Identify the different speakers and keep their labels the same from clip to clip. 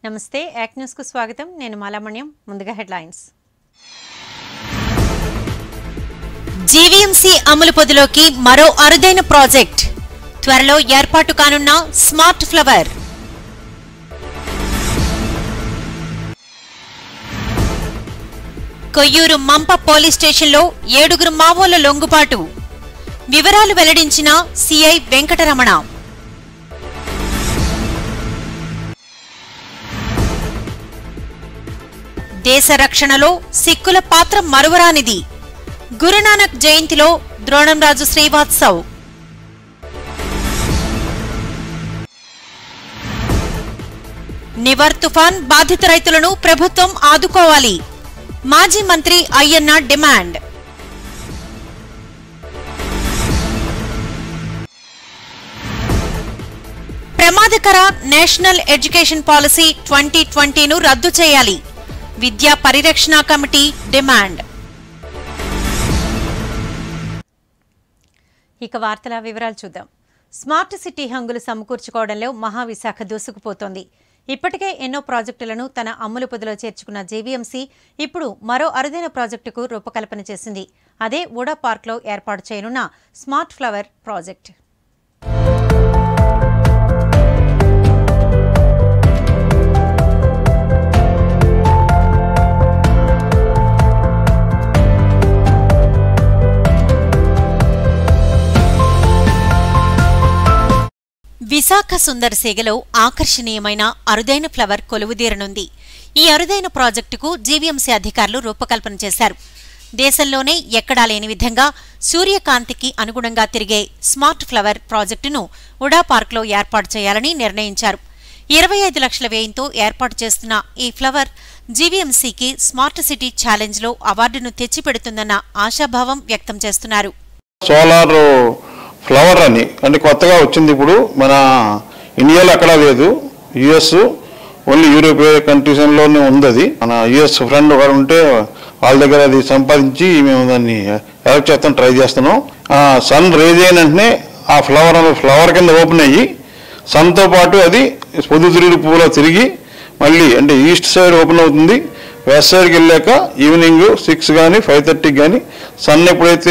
Speaker 1: నమస్తే యాక్ న్యూస్కు స్వాగతం నేను మాలామణ్యం ముందుగా హెడ్లైన్స్ జీవీఎంసీ అమలు పొదిలోకి మరో అరుదైన ప్రాజెక్ట్ త్వరలో ఏర్పాటు కానున్న smart flower Koyyuru Mampa police స్టేషన్లో ఏడుగురు మావోల లొంగుబాటు వివరాలు వెల్లడించిన సిఐ వెంకటరమణ దేశ రక్షణలో సిక్కుల పాత్ర మరువరానిది గురునానక్ జయంతిలో ద్రోణంరాజు శ్రీవాత్సవ్ నివర్ తుఫాన్ బాధిత రైతులను ప్రభుత్వం ఆదుకోవాలి మాజీ మంత్రి అయ్యన్న డిమాండ్ ప్రమాదకర నేషనల్ ఎడ్యుకేషన్ పాలసీ ట్వంటీ ట్వంటీను రద్దు చేయాలి విద్యా పరిరక్షణ కమిటీ డిమాండ్ ఇక వార్తల వివరాలు చూద్దాం స్మార్ట్ సిటీ హంగులు సమకూర్చుకోవడంలో మహావిశాఖ దూసుకుపోతోంది ఇప్పటికే ఎన్నో ప్రాజెక్టులను తన అమ్ముల పొదిలో చేర్చుకున్న జేవీఎంసీ ఇప్పుడు మరో అరుదైన ప్రాజెక్టుకు రూపకల్పన చేసింది అదే వుడా పార్క్లో ఏర్పాటు చేయనున్న స్మార్ట్ ఫ్లవర్ ప్రాజెక్ట్ విశాఖ సుందర సేగలో ఆకర్షణీయమైన అరుదైన ఫ్లవర్ కొలువుదీరనుంది ఈ అరుదైన ప్రాజెక్టుకు జీవీఎంసీ అధికారులు రూపకల్పన చేశారు దేశంలోనే ఎక్కడా లేని విధంగా సూర్యకాంతికి అనుగుణంగా తిరిగే స్మార్ట్ ఫ్లవర్ ప్రాజెక్టును ఉడా పార్క్లో ఏర్పాటు చేయాలని నిర్ణయించారు ఇరవై ఐదు లక్షల వ్యయంతో ఏర్పాటు చేస్తున్న ఈ ఫ్లవర్ జీవీఎంసీకి స్మార్ట్ సిటీ ఛాలెంజ్లో అవార్డును తెచ్చిపెడుతుందన్న ఆశాభావం వ్యక్తం చేస్తున్నారు
Speaker 2: సోలార్ ఫ్లవర్ అని అంటే కొత్తగా వచ్చింది ఇప్పుడు మన ఇండియాలో ఎక్కడా లేదు యుఎస్ ఓన్లీ యూరోపియన్ కంట్రీస్లోనే ఉంది అది మన యుఎస్ ఫ్రెండ్ ఒకడు ఉంటే వాళ్ళ దగ్గర అది సంపాదించి మేము దాన్ని ఎలక్ట్ చేస్తాం ట్రై చేస్తున్నాం ఆ సన్ రేజ్ అయిన వెంటనే ఆ ఫ్లవర్ ఫ్లవర్ కింద ఓపెన్ అయ్యి సన్తో పాటు అది పొద్దుతిరుగుడు పువ్వులో తిరిగి మళ్ళీ అంటే ఈస్ట్ సైడ్ ఓపెన్ అవుతుంది వెస్ట్ సైడ్కి వెళ్ళాక ఈవినింగ్ సిక్స్ కానీ ఫైవ్ థర్టీకి కానీ సన్ ఎప్పుడైతే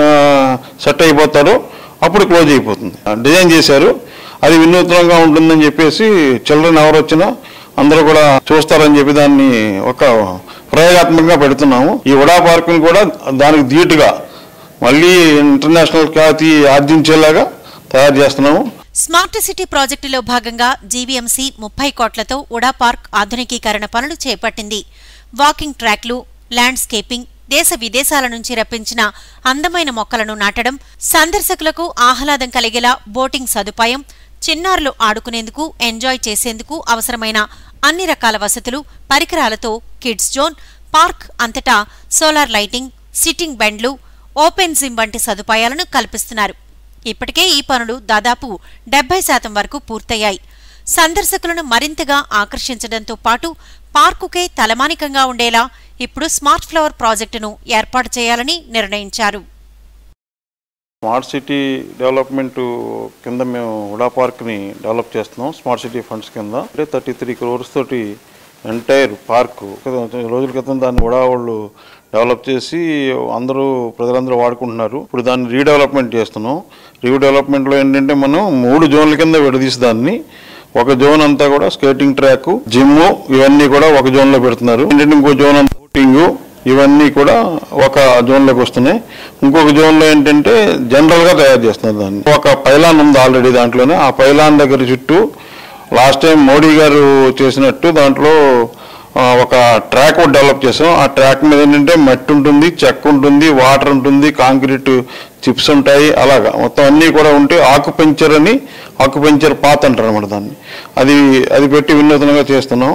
Speaker 2: సెట్ అయిపోతాడో అప్పుడు క్లోజ్ అయిపోతుంది డిజైన్ చేశారు అది వినూత్నంగా ఉంటుందని చెప్పేసి చిల్డ్రన్ ఎవరు వచ్చినా అందరూ కూడా చూస్తారని చెప్పి దాన్ని ఒక ప్రయోగాత్మకంగా పెడుతున్నాము ఈ ఉడా పార్కుని కూడా దానికి ధీటుగా మళ్ళీ ఇంటర్నేషనల్ ఖ్యాతి ఆర్జించేలాగా తయారు చేస్తున్నాము
Speaker 1: స్మార్ట్ సిటీ ప్రాజెక్టులో భాగంగా జీవీఎంసీ ముప్పై కోట్లతో ఉడా పార్క్ ఆధునికీకరణ పనులు చేపట్టింది వాకింగ్ ట్రాక్లు ల్యాండ్స్కేపింగ్ దేశ విదేశాల నుంచి రప్పించిన అందమైన మొక్కలను నాటడం సందర్శకులకు ఆహ్లాదం కలిగేలా బోటింగ్ సదుపాయం చిన్నారులు ఆడుకునేందుకు ఎంజాయ్ చేసేందుకు అవసరమైన అన్ని రకాల వసతులు పరికరాలతో కిడ్స్ జోన్ పార్క్ అంతటా సోలార్ లైటింగ్ సిట్టింగ్ బెండ్లు ఓపెన్ జిమ్ వంటి సదుపాయాలను కల్పిస్తున్నారు ఇప్పటికే ఈ పనులు దాదాపు డెబ్బై శాతం వరకు పూర్తయ్యాయి సందర్శకులను మరింతగా ఆకర్షించడంతో పాటు పార్కుకే తలమానికంగా ఉండేలా ఇప్పుడు స్మార్ట్ ఫ్లవర్ ప్రాజెక్టును ఏర్పాటు చేయాలని నిర్ణయించారు
Speaker 2: స్మార్ట్ సిటీ డెవలప్మెంట్ కింద మేము ఉడా పార్క్ని డెవలప్ చేస్తున్నాం స్మార్ట్ సిటీ ఫండ్స్ కింద అంటే థర్టీ త్రీ క్రోర్స్ తోటి ఎంటైర్ పార్క్ రోజుల క్రితం దాన్ని ఉడా వాళ్ళు డెవలప్ చేసి అందరూ ప్రజలందరూ వాడుకుంటున్నారు ఇప్పుడు దాన్ని రీడెవలప్మెంట్ చేస్తున్నాం రీడెవలప్మెంట్లో ఏంటంటే మనం మూడు జోన్ల కింద విడదీసి దాన్ని ఒక జోన్ అంతా కూడా స్కేటింగ్ ట్రాక్ జిమ్ ఇవన్నీ కూడా ఒక జోన్లో పెడుతున్నారు ఏంటంటే ఇంకో జోన్ అంతా బోటింగ్ ఇవన్నీ కూడా ఒక జోన్లోకి వస్తున్నాయి ఇంకొక జోన్లో ఏంటంటే జనరల్గా తయారు చేస్తున్నారు దాన్ని ఒక పైలాన్ ఉంది ఆల్రెడీ దాంట్లోనే ఆ పైలాన్ దగ్గర చుట్టూ లాస్ట్ టైం మోడీ గారు చేసినట్టు దాంట్లో ఆ, ఒక ట్రాక్ ఒకటి డెవలప్ చేసాం ఆ ట్రాక్ మీద ఏంటంటే మట్టి ఉంటుంది చెక్క ఉంటుంది వాటర్ ఉంటుంది కాంక్రీట్ చిప్స్ ఉంటాయి అలాగా మొత్తం అన్నీ కూడా ఉంటే ఆకుపెంచర్ అని ఆకుపెంచర్ పాత్ అంటారు అనమాట దాన్ని అది అది పెట్టి వినూత్నంగా చేస్తున్నాం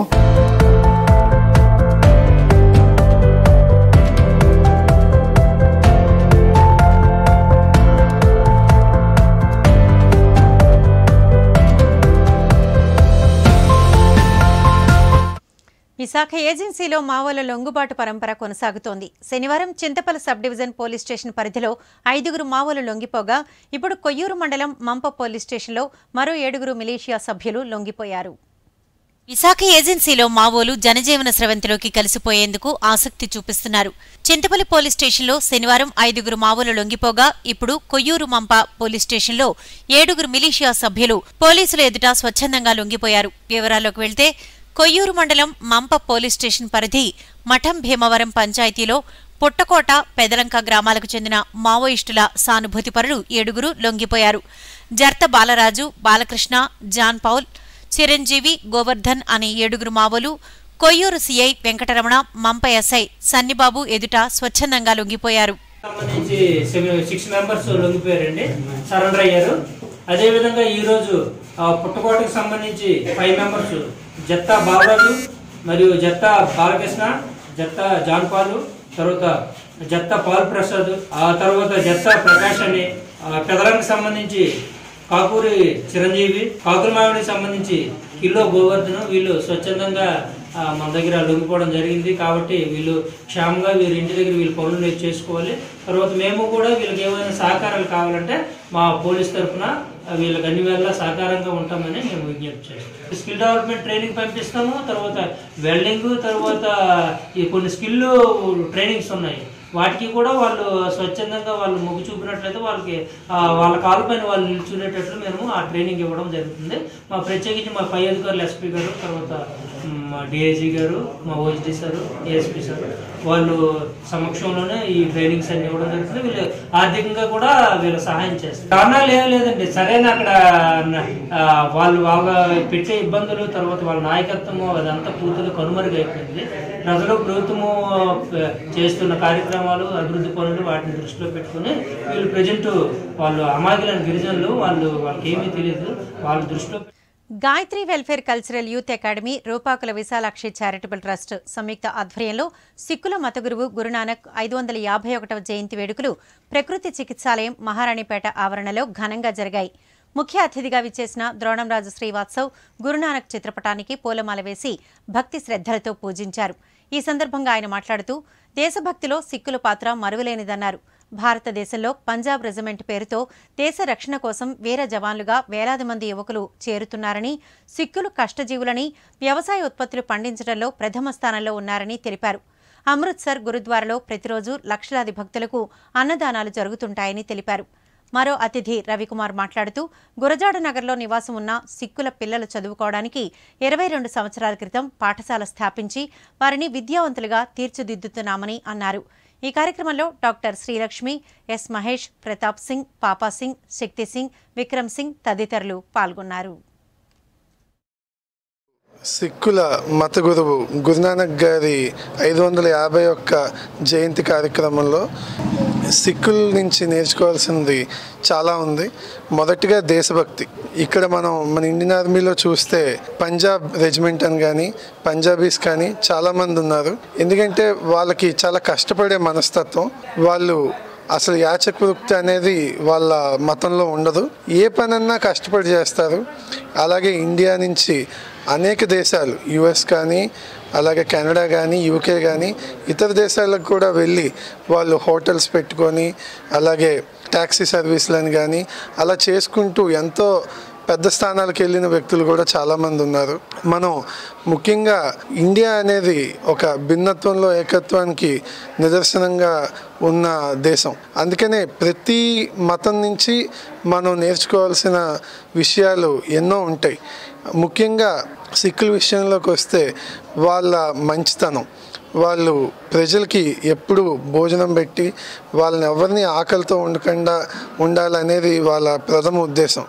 Speaker 1: విశాఖ ఏజెన్సీలో మావోల లొంగుబాటు పరంపర కొనసాగుతోంది శనివారం Chintapalli sub division police station పరిధిలో ఐదుగురు మావోలు లొంగిపోగా ఇప్పుడు కొయ్యూరు మండలం మంప పోలీస్ స్టేషన్లో మరో ఏడుగురు మిలీషియా సభ్యులు లొంగిపోయారు విశాఖ ఏజెన్సీలో మావోలు జనజీవన స్రవంతిలోకి కలిసిపోయేందుకు ఆసక్తి చూపిస్తున్నారు చింతపల్లి పోలీస్ స్టేషన్లో శనివారం ఐదుగురు మావోలు లొంగిపోగా ఇప్పుడు కొయ్యూరు మంప పోలీస్ స్టేషన్లో ఏడుగురు మిలీషియా సభ్యులు పోలీసుల ఎదుట స్వచ్ఛందంగా లొంగిపోయారు వివరాల్లోకి వెళ్తే కొయ్యూరు మండలం మంప పోలీస్ స్టేషన్ పరిధి మఠం భీమవరం పంచాయతీలో పుట్టకోట పెదలంక గ్రామాలకు చెందిన మావోయిస్టుల సానుభూతిపరులు ఏడుగురు లొంగిపోయారు జర్త బాలరాజు బాలకృష్ణ జాన్ పౌల్ చిరంజీవి గోవర్ధన్ అనే ఏడుగురు మావోలు కొయ్యూరు సీఐ వెంకటరమణ మంప ఎస్ఐ సన్నిబాబు ఎదుట స్వచ్ఛందంగా లొంగిపోయారు
Speaker 3: సంబంధించి సెవెన్ సిక్స్ మెంబర్స్ లొంగిపోయారండి సరెండర్ అయ్యారు అదేవిధంగా ఈరోజు ఆ, పుట్టకోటకు సంబంధించి ఫైవ్ మెంబర్స్ జత్తా బాలరాజు మరియు జత్తా బాలకృష్ణ జత్తా జాన్ పాలు తర్వాత జత్తా పాల్ ప్రసాద్ ఆ తర్వాత జత్తా ప్రకాష్ అని ఆ, పెదలకు సంబంధించి కాకూరి చిరంజీవి కాకులమావిడికి సంబంధించి కిల్లో గోవర్ధన్ వీళ్ళు స్వచ్ఛందంగా ఆ, మన దగ్గర లొంగిపోవడం జరిగింది కాబట్టి వీళ్ళు క్షేమంగా వీరి ఇంటి దగ్గర వీళ్ళ పనులు వీళ్ళు చేసుకోవాలి తర్వాత మేము కూడా వీళ్ళకి ఏమైనా సహకారాలు కావాలంటే మా పోలీస్ తరఫున వీళ్ళకి అన్ని వేళ సహకారంగా ఉంటామని మేము విజ్ఞప్తి చేస్తాం స్కిల్ డెవలప్మెంట్ ట్రైనింగ్ పంపిస్తాము తర్వాత వెల్డింగ్ తర్వాత ఈ కొన్ని స్కిల్ ట్రైనింగ్స్ ఉన్నాయి వాటికి కూడా వాళ్ళు స్వచ్ఛందంగా వాళ్ళు మొగ్గు చూపినట్లయితే వాళ్ళకి ఆ, వాళ్ళ కాళ్ళపైన వాళ్ళు నిల్చునేటట్లు మేము ఆ ట్రైనింగ్ ఇవ్వడం జరుగుతుంది మా ప్రత్యేకించి మా పై అధికారులు ఎస్పీ గారు తర్వాత మ్, మా డిఐజీ గారు మా ఓఎస్డి సార్ ఏఎస్పీ సార్ వాళ్ళు సమక్షంలోనే ఈ ట్రైనింగ్స్ అన్ని ఇవ్వడం జరుగుతుంది వీళ్ళు ఆర్థికంగా కూడా వీళ్ళు సహాయం చేస్తారు కారణాలు ఏం లేదండి సరైన అక్కడ ఆ, వాళ్ళు బాగా పెట్టే ఇబ్బందులు తర్వాత వాళ్ళ నాయకత్వము అదంతా పూర్తిగా కనుమరుగైపోయింది ప్రజలు ప్రభుత్వము ఆ, చేస్తున్న కార్యక్రమాలు అభివృద్ధి పనులు వాటిని దృష్టిలో పెట్టుకుని వీళ్ళు ప్రజెంట్ వాళ్ళు అమాయకులైన గిరిజనులు వాళ్ళు వాళ్ళకి ఏమీ తెలియదు వాళ్ళ దృష్టిలో
Speaker 1: Gayatri welfare cultural youth academy Rupakula Visalakshi charitable trust సంయుక్త ఆధ్వర్యంలో సిక్కుల మత గురువు గురునానక్ ఐదు వందల యాభై ఒకటవ జయంతి వేడుకలు ప్రకృతి చికిత్సాలయం మహారాణిపేట ఆవరణలో ఘనంగా జరిగాయి ముఖ్య అతిథిగా విచ్చేసిన ద్రోణంరాజు శ్రీవాత్సవ్ గురునానక్ చిత్రపటానికి పూలమాల వేసి భక్తి శ్రద్ధలతో పూజించారు ఈ సందర్భంగా ఆయన మాట్లాడుతూ దేశభక్తిలో సిక్కుల పాత్ర మరువలేనిదన్నారు భారతదేశంలో పంజాబ్ రెజిమెంట్ పేరుతో దేశ రక్షణ కోసం వీర జవాన్లుగా వేలాది మంది యువకులు చేరుతున్నారని సిక్కులు కష్టజీవులని వ్యవసాయ ఉత్పత్తులు పండించడంలో ప్రథమ స్థానంలో ఉన్నారని తెలిపారు అమృత్సర్ గురుద్వారాలో ప్రతిరోజు లక్షలాది భక్తులకు అన్నదానాలు జరుగుతుంటాయని తెలిపారు మరో అతిథి రవికుమార్ మాట్లాడుతూ గురజాడ నగర్లో నివాసం ఉన్న సిక్కుల పిల్లలు చదువుకోవడానికి ఇరవై రెండు సంవత్సరాల క్రితం పాఠశాల స్థాపించి వారిని విద్యావంతులుగా తీర్చిదిద్దుతున్నామని అన్నారు ఈ కార్యక్రమంలో డాక్టర్ శ్రీలక్ష్మి ఎస్ మహేష్ ప్రతాప్ సింగ్ పాపా సింగ్ శక్తి సింగ్ విక్రమ్ సింగ్ తదితరులు పాల్గొన్నారు
Speaker 4: సిక్కుల మత గురువు గురునానక్ గారి ఐదు వందల యాభై ఒక్క జయంతి కార్యక్రమంలో సిక్కుల నుంచి నేర్చుకోవాల్సింది చాలా ఉంది మొదటిగా దేశభక్తి ఇక్కడ మనం మన ఇండియన్ ఆర్మీలో చూస్తే పంజాబ్ రెజిమెంట్ అని కానీ పంజాబీస్ కానీ చాలామంది ఉన్నారు ఎందుకంటే వాళ్ళకి చాలా కష్టపడే మనస్తత్వం వాళ్ళు అసలు యాచక వృత్తి అనేది వాళ్ళ మతంలో ఉండదు ఏ పనన్నా కష్టపడి చేస్తారు అలాగే ఇండియా నుంచి అనేక దేశాలు యుఎస్ కానీ అలాగే కెనడా కానీ యూకే కానీ ఇతర దేశాలకు కూడా వెళ్ళి వాళ్ళు హోటల్స్ పెట్టుకొని అలాగే ట్యాక్సీ సర్వీసులని కానీ అలా చేసుకుంటూ ఎంతో పెద్ద స్థానాలకు వెళ్ళిన వ్యక్తులు కూడా చాలామంది ఉన్నారు మనం ముఖ్యంగా ఇండియా అనేది ఒక భిన్నత్వంలో ఏకత్వానికి నిదర్శనంగా ఉన్న దేశం అందుకనే ప్రతి మతం నుంచి మనం నేర్చుకోవాల్సిన విషయాలు ఎన్నో ఉంటాయి ముఖ్యంగా సిక్కుల విషయంలోకి వస్తే వాళ్ళ మంచితనం వాళ్ళు ప్రజలకి ఎప్పుడు భోజనం పెట్టి వాళ్ళని ఎవరిని ఆకలితో ఉండకుండా ఉండాలనేది వాళ్ళ ప్రథమ ఉద్దేశం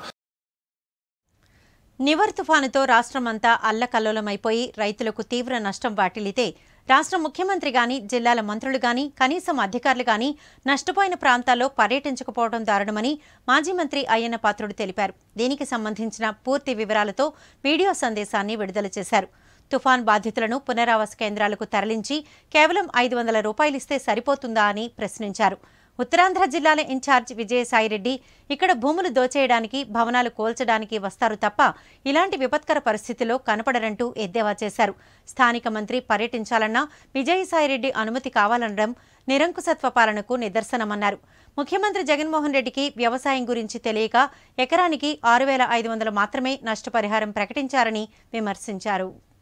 Speaker 1: నివర్ తుఫానుతో రాష్ట్రమంతా అల్లకల్లోలమైపోయి రైతులకు తీవ్ర నష్టం వాటిల్లితే రాష్ట్ర ముఖ్యమంత్రి గాని జిల్లాల మంత్రులు గాని కనీసం అధికారులు గాని నష్టపోయిన ప్రాంతాల్లో పర్యటించకపోవడం దారుణమని మాజీ మంత్రి అయ్యన్న పాత్రుడు తెలిపారు దీనికి సంబంధించిన పూర్తి వివరాలతో వీడియో సందేశాన్ని విడుదల చేశారు తుఫాన్ బాధితులను పునరావాస కేంద్రాలకు తరలించి కేవలం ఐదు వందల రూపాయలిస్తే సరిపోతుందా అని ప్రశ్నించారు ఉత్తరాంధ్ర జిల్లాల ఇన్ఛార్జ్ విజయసాయిరెడ్డి ఇక్కడ భూములు దోచేయడానికి భవనాలు కోల్చడానికి వస్తారు తప్ప ఇలాంటి విపత్కర పరిస్థితిలో కనపడరంటూ ఎద్దేవా చేశారు స్థానిక మంత్రి పర్యటించాలన్నా విజయసాయిరెడ్డి అనుమతి కావాలనడం నిరంకుశత్వ పాలనకు నిదర్శనమన్నారు ముఖ్యమంత్రి జగన్మోహన్ రెడ్డికి వ్యవసాయం గురించి తెలియక ఎకరానికి ఆరు వేల ఐదు వందలు మాత్రమే నష్టపరిహారం ప్రకటించారని విమర్శించారు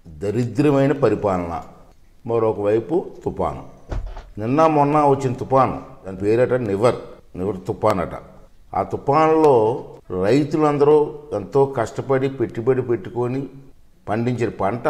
Speaker 5: దరిద్రమైన పరిపాలన మరొక వైపు తుఫాను నిన్న మొన్న వచ్చిన తుఫాను దాని పేరట నివర్ నివర్ తుఫాన్ అట ఆ తుఫాన్లో రైతులందరూ ఎంతో కష్టపడి పెట్టుబడి పెట్టుకొని పండించిన పంట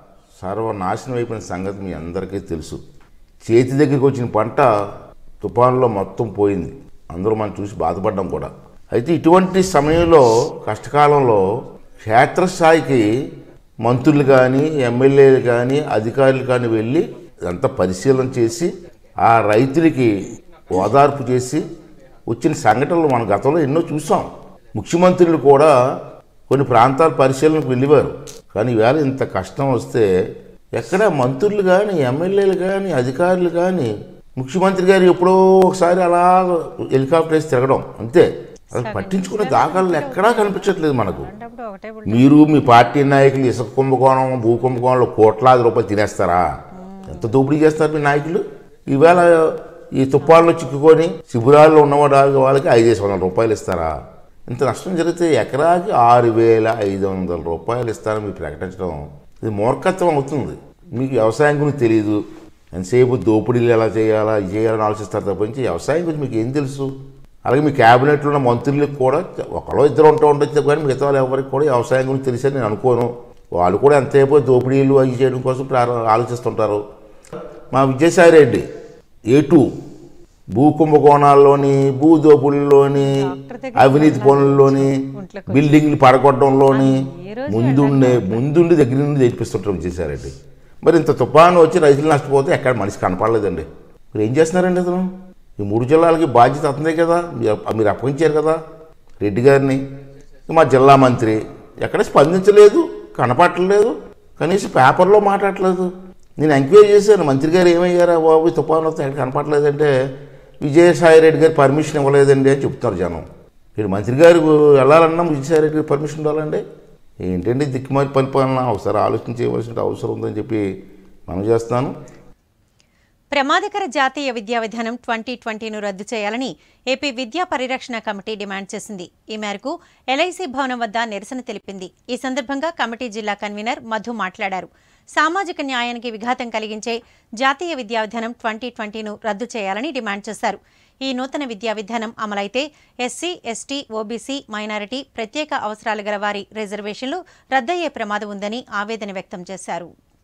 Speaker 5: సర్వనాశనం అయిపోయిన సంగతి మీ అందరికీ తెలుసు చేతి దగ్గరికి వచ్చిన పంట తుఫాన్లో మొత్తం పోయింది అందరూ మనం చూసి బాధపడ్డాం కూడా అయితే ఇటువంటి సమయంలో కష్టకాలంలో క్షేత్రస్థాయికి మంత్రులు కానీ ఎమ్మెల్యేలు కానీ అధికారులు కానీ వెళ్ళి ఇదంతా పరిశీలన చేసి ఆ రైతులకి ఓదార్పు చేసి వచ్చిన సంఘటనలు మన గతంలో ఎన్నో చూసాం ముఖ్యమంత్రులు కూడా కొన్ని ప్రాంతాల పరిశీలనకు వెళ్ళేవారు కానీ ఈవేళ ఇంత కష్టం వస్తే ఎక్కడ మంత్రులు కానీ ఎమ్మెల్యేలు కానీ అధికారులు కానీ ముఖ్యమంత్రి గారు ఎప్పుడో ఒకసారి అలా హెలికాప్టర్ వేసి తిరగడం అంతే అది పట్టించుకునే దాఖలు ఎక్కడా కనిపించట్లేదు మనకు మీరు మీ పార్టీ నాయకులు ఇసుక కుంభకోణం భూ కుంభకోణంలో కోట్లాది రూపాయలు తినేస్తారా ఎంత దోపిడీ చేస్తారు మీ నాయకులు ఈవేళ ఈ తుఫాన్లో చిక్కుకొని శిబిరాల్లో ఉన్నవాడు వాళ్ళకి ఐదేసి వందల రూపాయలు ఇస్తారా ఇంత నష్టం జరిగితే ఎకరాకి ఆరు వేల ఐదు వందల రూపాయలు ఇస్తారని మీరు ప్రకటించడం ఇది మూర్ఖత్వం అవుతుంది మీకు వ్యవసాయం గురించి తెలియదు ఎంతసేపు దోపిడీలు ఎలా చేయాలా ఇది చేయాలని ఆలోచిస్తారు తప్పించి వ్యవసాయం గురించి మీకు ఏం తెలుసు అలాగే మీ క్యాబినెట్లో ఉన్న మంత్రులకు కూడా ఒకరో ఇద్దరు ఉంటూ ఉండొచ్చు కానీ మిగతా వాళ్ళు ఎవరికి కూడా వ్యవసాయం గురించి తెలిసని నేను అనుకోను వాళ్ళు కూడా ఎంతసేపు దోపిడీలు అవి చేయడం కోసం ప్రార- ఆలోచిస్తుంటారు మా విజయసాయి రెడ్డి ఏ టూ భూ కుంభకోణాల్లోని భూ దోపుల్లోని అవినీతి పనుల్లోని బిల్డింగ్లు పడగొట్టడంలోని ముందుండే ముందుండి దగ్గర నుండి తెప్పిస్తుంటారు విజయసాయి రెడ్డి మరి ఇంత తుఫాను వచ్చి రైతులు నష్టపోతే ఎక్కడ మనిషి కనపడలేదండి మీరు ఏం చేస్తున్నారండి అతను ఈ మూడు జిల్లాలకి బాధ్యత అతనే కదా మీరు మీరు అప్పగించారు కదా రెడ్డి గారిని మా జిల్లా మంత్రి ఎక్కడ స్పందించలేదు కనపట్టలేదు కనీసం పేపర్లో మాట్లాడలేదు నేను ఎంక్వైరీ చేశాను మంత్రి గారు ఏమయ్యారా బాబు ఈ తుఫాను వస్తే ఎక్కడ కనపడలేదంటే విజయసాయి రెడ్డి గారు పర్మిషన్ ఇవ్వలేదండి అని చెప్తున్నారు జనం ఇక్కడ మంత్రి గారు వెళ్ళాలన్నా విజయసాయి రెడ్డి గారు పర్మిషన్ ఉండాలండి ఏంటండి దిక్కుమారి పరిపాలన ఒకసారి ఆలోచన చేయవలసిన అవసరం ఉందని చెప్పి మనం చేస్తాను
Speaker 1: ప్రమాదకర జాతీయ విద్యా విధానం ట్వంటీ ట్వంటీను రద్దు చేయాలని ఏపీ విద్యా పరిరక్షణ కమిటీ డిమాండ్ చేసింది ఈ మేరకు ఎల్ఐసి భవనం వద్ద నిరసన తెలిపింది ఈ సందర్భంగా కమిటీ జిల్లా కన్వీనర్ మధు మాట్లాడారు సామాజిక న్యాయానికి విఘాతం కలిగించే జాతీయ విద్యా విధానం ట్వంటీ ట్వంటీను రద్దు చేయాలని డిమాండ్ చేశారు ఈ నూతన విద్యా విధానం అమలైతే ఎస్సీ ఎస్టీ ఓబీసీ మైనారిటీ ప్రత్యేక అవసరాలు గల వారి రిజర్వేషన్లు రద్దయ్యే ప్రమాదం ఉందని ఆవేదన వ్యక్తం చేశారు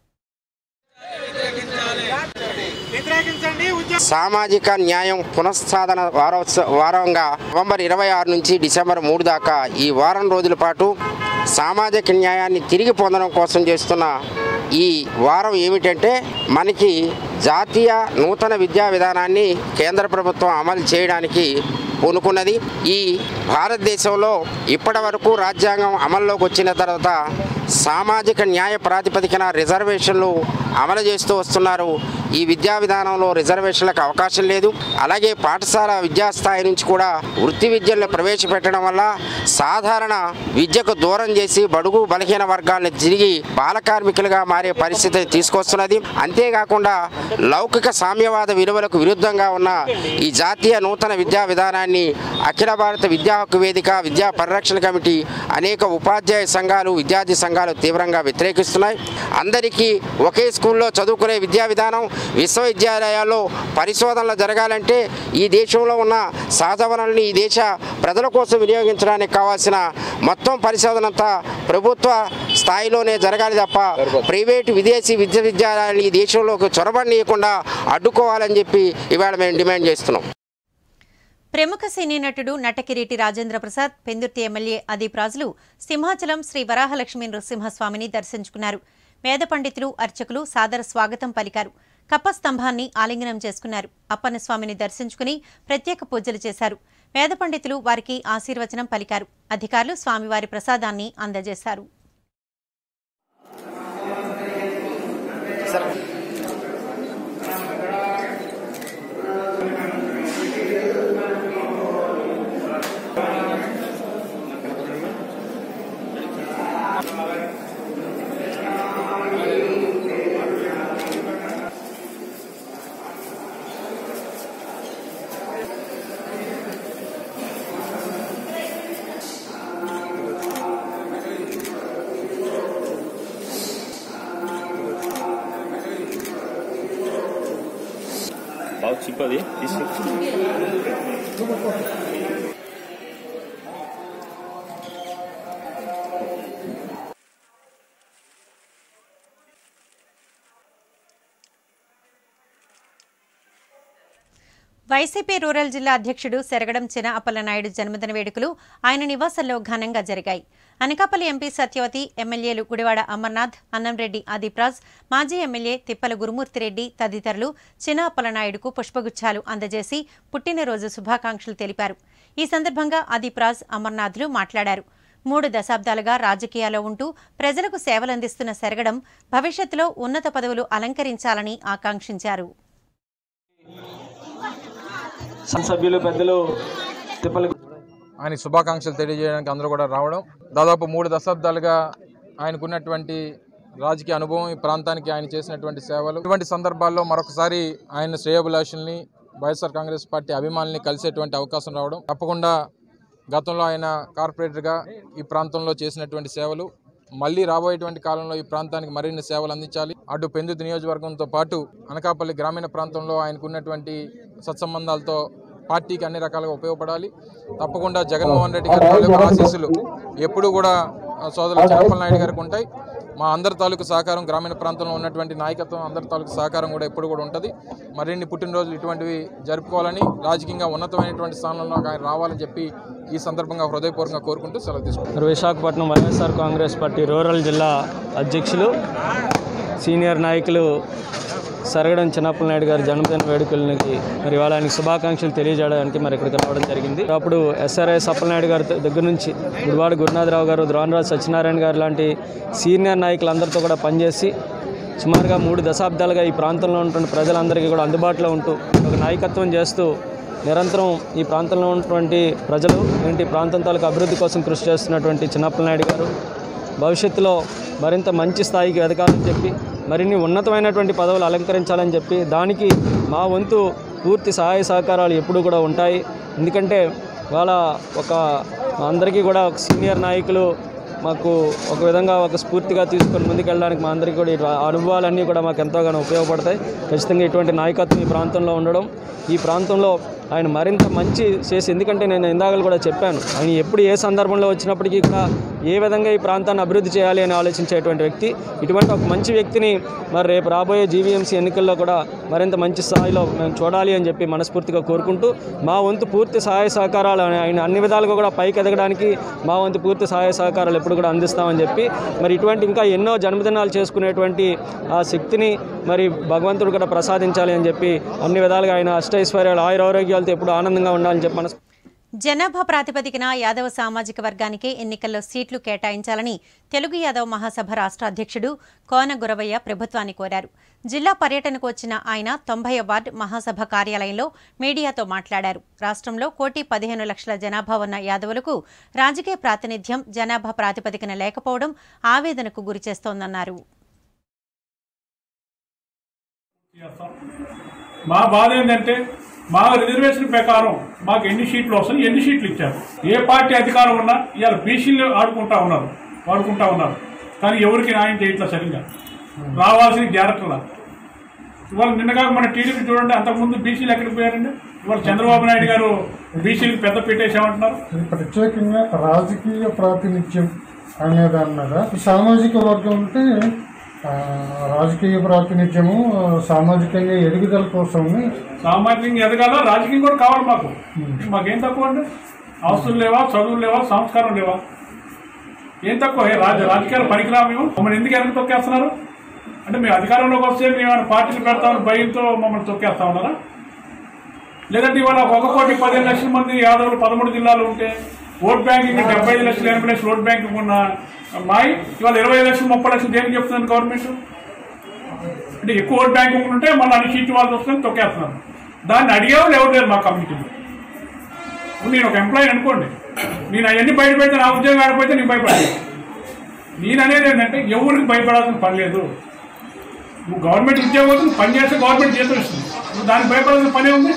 Speaker 6: సామాజిక న్యాయం పునఃసాధన వారోత్సవ వారంగా నవంబర్ ఇరవై ఆరు నుంచి డిసెంబర్ మూడు దాకా ఈ వారం రోజుల పాటు సామాజిక న్యాయాన్ని తిరిగి పొందడం కోసం చేస్తున్న ఈ వారం ఏమిటంటే మనకి జాతీయ నూతన విద్యా విధానాన్ని కేంద్ర ప్రభుత్వం అమలు చేయడానికి పూనుకున్నది ఈ భారతదేశంలో ఇప్పటి వరకు రాజ్యాంగం అమల్లోకి వచ్చిన తర్వాత సామాజిక న్యాయ ప్రాతిపదికన రిజర్వేషన్లు అమలు చేస్తూ వస్తున్నారు ఈ విద్యా విధానంలో రిజర్వేషన్లకు అవకాశం లేదు అలాగే పాఠశాల విద్యాస్థాయి నుంచి కూడా వృత్తి విద్యలను ప్రవేశపెట్టడం వల్ల సాధారణ విద్యకు దూరం చేసి బడుగు బలహీన వర్గాలను తిరిగి బాల కార్మికులుగా మారే పరిస్థితి తీసుకొస్తున్నది అంతేకాకుండా లౌకిక సామ్యవాద విలువలకు విరుద్ధంగా ఉన్న ఈ జాతీయ నూతన విద్యా విధానాన్ని అఖిల భారత విద్యా హక్కు వేదిక విద్యా పరిరక్షణ కమిటీ అనేక ఉపాధ్యాయ సంఘాలు విద్యార్థి సంఘాలు తీవ్రంగా వ్యతిరేకిస్తున్నాయి అందరికీ ఒకే స్కూల్లో చదువుకునే విద్యా విధానం విశ్వవిద్యాలయాల్లో పరిశోధనలు జరగాలంటే ఈ దేశంలో ఉన్న సహజ వనరుల్ని ఈ దేశ ప్రజల కోసం వినియోగించడానికి కావాల్సిన మొత్తం పరిశోధన అంతా ప్రభుత్వ స్థాయిలోనే జరగాలి తప్ప ప్రైవేటు విదేశీ విశ్వవిద్యాలయాలు ఈ దేశంలోకి చొరబడనీయకుండా అడ్డుకోవాలని చెప్పి ఇవాళ మేము డిమాండ్ చేస్తున్నాం
Speaker 1: ప్రముఖ సినీ నటుడు నటకిరీటి రాజేంద్ర ప్రసాద్ పెందుర్తి ఎమ్మెల్యే అదీప్ రాజులు సింహాచలం శ్రీ వరాహలక్ష్మి నృసింహస్వామిని దర్శించుకున్నారు వేద పండితులు అర్చకులు సాదర స్వాగతం పలికారు కప్ప స్తంభాన్ని ఆలింగనం చేసుకున్నారు అప్పన్నస్వామిని దర్శించుకుని ప్రత్యేక పూజలు చేశారు వేద పండితులు వారికి ఆశీర్వచనం పలికారు అధికారులు స్వామివారి ప్రసాదాన్ని అందజేశారు
Speaker 7: చింపది తీసి
Speaker 1: వైసీపీ రూరల్ జిల్లా అధ్యక్షుడు సెరగడం చిన అప్పలనాయుడు జన్మదిన వేడుకలు ఆయన నివాసంలో ఘనంగా జరిగాయి అనకాపల్లి ఎంపీ సత్యవతి ఎమ్మెల్యేలు గుడివాడ అమర్నాథ్ అన్నంరెడ్డి ఆదిప్రాజ్ మాజీ ఎమ్మెల్యే తిప్పల గురుమూర్తిరెడ్డి తదితరులు చిన అప్పలనాయుడుకు పుష్పగుచ్చాలు అందజేసి పుట్టినరోజు శుభాకాంక్షలు తెలిపారు ఈ సందర్భంగా ఆదిప్రాజ్ అమర్నాథ్లు మాట్లాడారు మూడు దశాబ్దాలుగా రాజకీయాల్లో ఉంటూ ప్రజలకు సేవలందిస్తున్న సెరగడం భవిష్యత్తులో ఉన్నత పదవులు అలంకరించాలని ఆకాంక్షించారు
Speaker 8: సభ్యులు పెద్దలు తిప్పలు
Speaker 9: ఆయన శుభాకాంక్షలు తెలియజేయడానికి అందరూ కూడా రావడం దాదాపు మూడు దశాబ్దాలుగా ఆయనకున్నటువంటి రాజకీయ అనుభవం ఈ ప్రాంతానికి ఆయన చేసినటువంటి సేవలు ఇటువంటి సందర్భాల్లో మరొకసారి ఆయన శ్రేయోభిలాషుల్ని వైఎస్ఆర్ కాంగ్రెస్ పార్టీ అభిమానుల్ని కలిసేటువంటి అవకాశం రావడం తప్పకుండా గతంలో ఆయన కార్పొరేటర్గా ఈ ప్రాంతంలో చేసినటువంటి సేవలు మళ్ళీ రాబోయేటువంటి కాలంలో ఈ ప్రాంతానికి మరిన్ని సేవలు అందించాలి అటు పెందుతు నియోజకవర్గంతో పాటు అనకాపల్లి గ్రామీణ ప్రాంతంలో ఆయనకున్నటువంటి సత్సంబంధాలతో పార్టీకి అన్ని రకాలుగా ఉపయోగపడాలి తప్పకుండా జగన్మోహన్ రెడ్డి గారి తాలూకు ఆశీస్సులు ఎప్పుడు కూడా ఆ, సోదరులు చంద్రబాబు నాయుడు గారికి ఉంటాయి మా అందరి తాలూకు సహకారం గ్రామీణ ప్రాంతంలో ఉన్నటువంటి నాయకత్వం అందరి తాలూకు సహకారం కూడా ఎప్పుడు కూడా ఉంటుంది మరిన్ని పుట్టినరోజులు ఇటువంటివి జరుపుకోవాలని రాజకీయంగా ఉన్నతమైనటువంటి స్థానంలో ఆయన రావాలని చెప్పి ఈ సందర్భంగా హృదయపూర్వకంగా కోరుకుంటూ సెలవు తీసుకుంటాం
Speaker 8: మరి విశాఖపట్నం వైఎస్ఆర్ కాంగ్రెస్ పార్టీ రూరల్ జిల్లా అధ్యక్షులు సీనియర్ నాయకులు సరగడం చిన్నప్పల నాయుడు గారి జన్మదిన వేడుకలకి మరి ఇవాళ ఆయనకి శుభాకాంక్షలు తెలియజేయడానికి మరి ఇక్కడికి రావడం జరిగింది అప్పుడు ఎస్ఆర్ఐ సప్పలనాయుడు గారి దగ్గర నుంచి గుడివాడ గురునాథరావు గారు ద్రోణరాజు సత్యనారాయణ గారు లాంటి సీనియర్ నాయకులందరితో కూడా పనిచేసి సుమారుగా మూడు దశాబ్దాలుగా ఈ ప్రాంతంలో ఉంటున్న ప్రజలందరికీ కూడా అందుబాటులో ఉంటూ ఒక నాయకత్వం చేస్తూ నిరంతరం ఈ ప్రాంతంలో ఉన్నటువంటి ప్రజలు ఏంటి ప్రాంతం తాలూకు అభివృద్ధి కోసం కృషి చేస్తున్నటువంటి చిన్నప్పల నాయుడు గారు భవిష్యత్తులో మరింత మంచి స్థాయికి ఎదగాలని చెప్పి మరిన్ని ఉన్నతమైనటువంటి పదవులు అలంకరించాలని చెప్పి దానికి మా వంతు పూర్తి సహాయ సహకారాలు ఎప్పుడూ కూడా ఉంటాయి ఎందుకంటే వాళ్ళ ఒక అందరికీ కూడా ఒక సీనియర్ నాయకులు మాకు ఒక విధంగా ఒక స్ఫూర్తిగా తీసుకొని ముందుకెళ్ళడానికి మా అందరికీ కూడా ఈ అనుభవాలన్నీ కూడా మాకు ఎంతోగానో ఉపయోగపడతాయి ఖచ్చితంగా ఇటువంటి నాయకత్వం ఈ ప్రాంతంలో ఉండడం ఈ ప్రాంతంలో ఆయన మరింత మంచి చేసి ఎందుకంటే నేను ఇందాకలు కూడా చెప్పాను ఆయన ఎప్పుడు ఏ సందర్భంలో వచ్చినప్పటికీ కూడా ఏ విధంగా ఈ ప్రాంతాన్ని అభివృద్ధి చేయాలి అని ఆలోచించేటువంటి వ్యక్తి ఇటువంటి ఒక మంచి వ్యక్తిని మరి రేపు రాబోయే జీవీఎంసీ ఎన్నికల్లో కూడా మరింత మంచి స్థాయిలో మేము చూడాలి అని చెప్పి మనస్ఫూర్తిగా కోరుకుంటూ మా వంతు పూర్తి సహాయ సహకారాలు ఆయన అన్ని విధాలుగా కూడా పైకి ఎదగడానికి మా వంతు పూర్తి సహాయ సహకారాలు ఎప్పుడు కూడా అందిస్తామని చెప్పి మరి ఇటువంటి ఇంకా ఎన్నో జన్మదినాలు చేసుకునేటువంటి ఆ శక్తిని మరి భగవంతుడు కూడా ప్రసాదించాలి అని చెప్పి అన్ని విధాలుగా ఆయన అష్టైశ్వర్యాలు ఆయురారోగ్యాలతో ఎప్పుడు ఆనందంగా ఉండాలని చెప్పి మనస్
Speaker 1: జనాభా ప్రాతిపదికన యాదవ సామాజిక వర్గానికే ఎన్నికల్లో సీట్లు కేటాయించాలని తెలుగు యాదవ్ మహాసభ రాష్ట్ర అధ్యక్షుడు కోన గురవయ్య ప్రభుత్వాన్ని కోరారు జిల్లా పర్యటనకు వచ్చిన ఆయన తొంభై వార్డు మహాసభ కార్యాలయంలో మీడియాతో మాట్లాడారు రాష్ట్రంలో కోటి పదిహేను లక్షల జనాభా ఉన్న యాదవులకు రాజకీయ ప్రాతినిధ్యం జనాభా ప్రాతిపదికన లేకపోవడం ఆవేదనకు గురిచేస్తోందన్నారు
Speaker 10: చేస్తాం మా బాధ ఏంటంటే మా రిజర్వేషన్ ప్రకారం మాకు ఎన్ని సీట్లు వస్తాయి ఎన్ని సీట్లు ఇచ్చారు ఏ పార్టీ అధికారం ఉన్నా ఇవాళ బీసీలు ఆడుకుంటా ఉన్నారు వాడుకుంటా ఉన్నారు కానీ ఎవరికి న్యాయం చేయట్లేదు సరిగ్గా రావాల్సిన జాగ్రత్తలా ఇవాళ నిన్నగా మన టీడీపీ చూడండి అంతకుముందు బీసీలు ఎక్కడికి పోయారండి ఇవాళ చంద్రబాబు నాయుడు గారు బీసీలకు పెద్ద పెట్టేసామంటున్నారు
Speaker 11: ఇది ప్రత్యేకంగా రాజకీయ ప్రాతినిధ్యం అనే దాని మీద సామాజిక వర్గం అంటే ఆ, రాజకీయ ప్రాతినిధ్యము సామాజికంగా ఎదుగుదల కోసం
Speaker 10: సామాజికంగా ఎదగాల రాజకీయం కూడా కావాలి మాకు మాకేం తక్కువ అండి ఆస్తులు లేవా చదువులు లేవా సంస్కారం లేవా ఏం తక్కువ ఏ రాజ రాజకీయాలు పనికిరా మేము మమ్మల్ని ఎందుకు వెనక్కి తొక్కేస్తున్నారు అంటే మేము అధికారంలోకి వస్తే మేము ఏమైనా పార్టీలు పెడతామని భయంతో మమ్మల్ని తొక్కేస్తా ఉన్నారా లేదంటే ఇవాళ ఒక కోటి పదిహేను లక్షల మంది యాదవులు పదమూడు జిల్లాలు ఉంటే ఓట్ బ్యాంకింగ్ డెబ్బై ఐదు లక్షలు ఎనభై లక్షలు ఓట్ బ్యాంకింగ్ ఉన్న మాయి ఇవాళ ఇరవై ఐదు లక్షలు ముప్పై లక్షలు దేనికి చెప్తుంది గవర్నమెంట్ అంటే ఎక్కువ ఓట్ బ్యాంకింగ్ ఉంటే మళ్ళీ అన్ని సీట్లు వాళ్ళు వస్తుంది తొక్కేస్తున్నారు దాన్ని అడిగేవాళ్ళు ఎవరు లేరు మా కమ్యూనిటీలో ఇప్పుడు నేను ఒక ఎంప్లాయీ అనుకోండి నేను అవన్నీ బయట పెడితే నా ఉద్యోగం ఆడిపోతే నేను భయపడాలి నేను అనేది ఏంటంటే ఎవరికి భయపడాల్సిన పని లేదు నువ్వు గవర్నమెంట్ ఉద్యోగం నువ్వు పని చేస్తే గవర్నమెంట్ జీతం ఇస్తుంది నువ్వు దానికి భయపడాల్సిన పనే ఉంది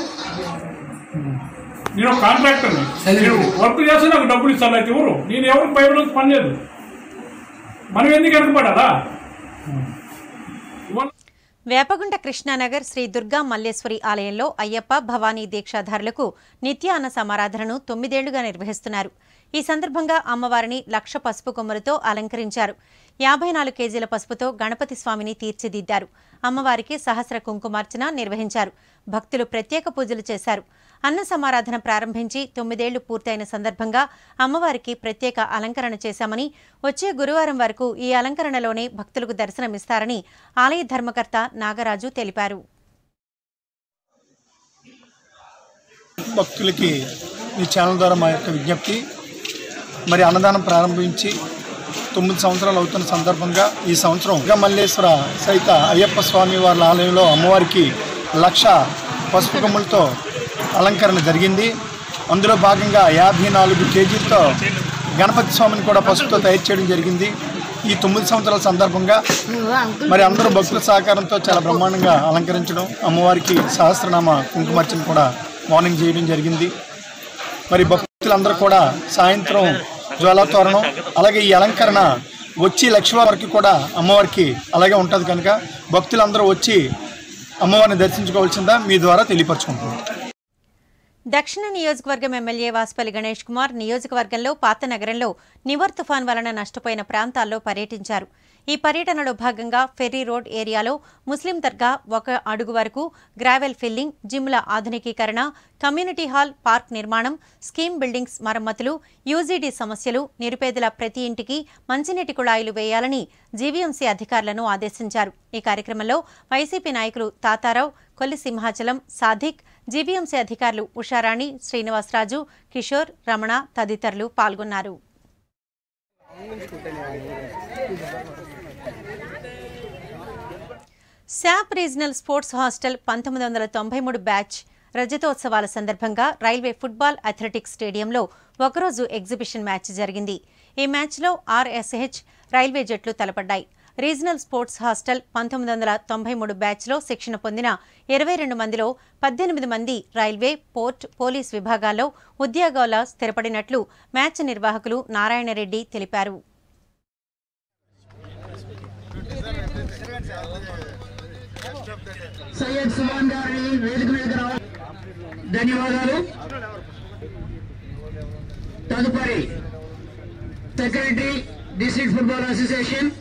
Speaker 10: నేను ఒక కాంట్రాక్టర్ని నేను వర్క్ చేస్తే నాకు డబ్బులు ఇస్తాను అయితే ఎవరు నేను ఎవరికి భయపడాల్సిన పని లేదు మనం ఎందుకు వెనకబడాలా
Speaker 1: వేపగుంట కృష్ణానగర్ శ్రీ దుర్గా మల్లేశ్వరి ఆలయంలో అయ్యప్ప భవానీ దీక్షాధారులకు నిత్య అన్న సమారాధనను తొమ్మిదేళ్లుగా నిర్వహిస్తున్నారు ఈ సందర్భంగా అమ్మవారిని లక్ష పసుపు కొమ్ములతో అలంకరించారు యాభై నాలుగు కేజీల పసుపుతో గణపతి స్వామిని తీర్చిదిద్దారు అమ్మవారికి సహస్ర కుంకుమార్చన నిర్వహించారు భక్తులు ప్రత్యేక పూజలు చేశారు అన్న సమారాధన ప్రారంభించి తొమ్మిదేళ్లు పూర్తయిన సందర్భంగా అమ్మవారికి ప్రత్యేక అలంకరణ చేశామని వచ్చే గురువారం వరకు ఈ అలంకరణలోనే భక్తులకు దర్శనమిస్తారని ఆలయ ధర్మకర్త నాగరాజు తెలిపారు
Speaker 7: భక్తులకి ఈ ఛానల్ ద్వారా మా యొక్క విజ్ఞప్తి మరి అన్నదానం ప్రారంభించి తొమ్మిది సంవత్సరాలు అవుతున్న సందర్భంగా ఈ సంవత్సరం దుర్గా మల్లేశ్వర సహిత అయ్యప్ప స్వామి వారి ఆలయంలో అమ్మవారికి లక్ష పసుపు కొమ్ములతో అలంకరణ జరిగింది అందులో భాగంగా యాభై నాలుగు కేజీలతో గణపతి స్వామిని కూడా పసుపుతో తయారు చేయడం జరిగింది ఈ తొమ్మిది సంవత్సరాల సందర్భంగా మరి అందరూ భక్తుల సహకారంతో చాలా బ్రహ్మాండంగా అలంకరించడం అమ్మవారికి సహస్రనామ కుంకుమార్చన కూడా మార్నింగ్ చేయడం జరిగింది మరి భక్తులందరూ కూడా సాయంత్రం జ్వాలాతోరణం అలాగే ఈ అలంకరణ వచ్చి లక్షల వరకు కూడా అమ్మవారికి అలాగే ఉంటుంది కనుక భక్తులందరూ వచ్చి అమ్మవారిని దర్శించుకోవాల్సిందా మీ ద్వారా తెలియపరచుకుంటున్నాం
Speaker 1: దక్షిణ నియోజకవర్గం ఎమ్మెల్యే వాసుపల్లి గణేష్ కుమార్ నియోజకవర్గంలో పాత నగరంలో నివర్ తుఫాన్ వలన నష్టపోయిన ప్రాంతాల్లో పర్యటించారు ఈ పర్యటనలో భాగంగా ఫెర్రీ రోడ్ ఏరియాలో ముస్లిం దర్గా ఒక అడుగు వరకు గ్రావెల్ ఫిల్లింగ్ జిమ్ల ఆధునికీకరణ కమ్యూనిటీ హాల్ పార్క్ నిర్మాణం స్కీమ్ బిల్డింగ్స్ మరమ్మతులు యూజీడీ సమస్యలు నిరుపేదల ప్రతి ఇంటికి మంచినీటి కుళాయిలు వేయాలని జీవీఎంసీ అధికారులను ఆదేశించారు ఈ కార్యక్రమంలో వైసీపీ నాయకులు తాతారావు కొల్లి సింహాచలం సాధిక్ జీవీఎంసీ అధికారులు ఉషారాణి శ్రీనివాసరాజు కిషోర్ రమణ తదితరులు పాల్గొన్నారు శాప్ రీజనల్ స్పోర్ట్స్ హాస్టల్ పంతొమ్మిది వందల తొంభై మూడు బ్యాచ్ రజతోత్సవాల సందర్భంగా రైల్వే ఫుట్బాల్ అథ్లెటిక్స్ స్టేడియంలో ఒకరోజు ఎగ్జిబిషన్ మ్యాచ్ జరిగింది ఈ మ్యాచ్లో ఆర్ఎస్హెచ్ రైల్వే జట్లు తలపడ్డాయి రీజనల్ స్పోర్ట్స్ హాస్టల్ పంతొమ్మిది వందల తొంభై మూడు బ్యాచ్లో శిక్షణ పొందిన ఇరవై రెండు మందిలో పద్దెనిమిది మంది రైల్వే పోర్ట్ పోలీస్ విభాగాల్లో ఉద్యోగాల స్థిరపడినట్లు మ్యాచ్ నిర్వాహకులు నారాయణరెడ్డి తెలిపారు
Speaker 12: సయ్యద్ సుమాన్ గారిని వేదిక మీదకి రావాలి ధన్యవాదాలు తదుపరి సెక్రటరీ డిస్ట్రిక్ట్ ఫుట్బాల్ అసోసియేషన్